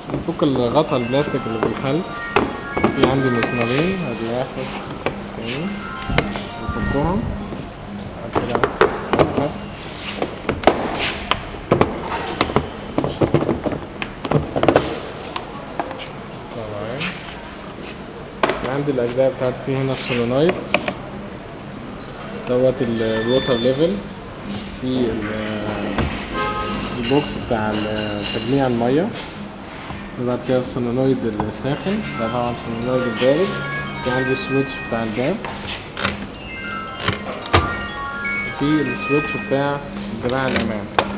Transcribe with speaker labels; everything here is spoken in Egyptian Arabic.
Speaker 1: نفك الغطا البلاستيك اللي بالخلف في عندي مسمارين ادي واحد اتنين نفكهم بعد كده نفك. طبعا في عندي الاجزاء بتاعتي في هنا السولونايد دوت الووتر ليفل في ال- البوكس بتاع ال- تجميع المية وبعد كده السولونويد الساخن ده طبعا السولونويد البارد في عندي السويتش بتاع الباب وفي السويتش بتاع الدراع الأمام